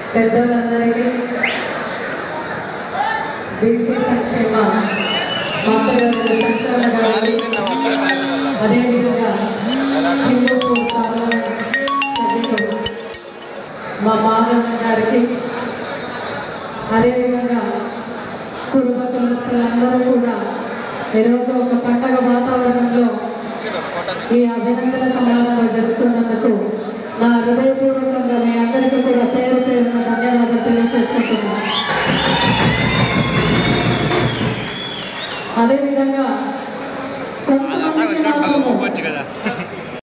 పెద్దలందరికీ బీసీ సంక్షేమ మంత్రి శంకరన్న గారికి అదేవిధంగా సింగపూర్ పార్లమెంట్ సభ్యులు మా మాధవన్ గారికి అదేవిధంగా కుటుంబ కులస్తులందరూ కూడా ఈరోజు ఒక పండగ వాతావరణంలో ఈ అభినందన సమారంభం జరుపుతున్నందుకు నా హృదయపూర్వకంగా మీ అందరికీ కూడా పేరు పేరున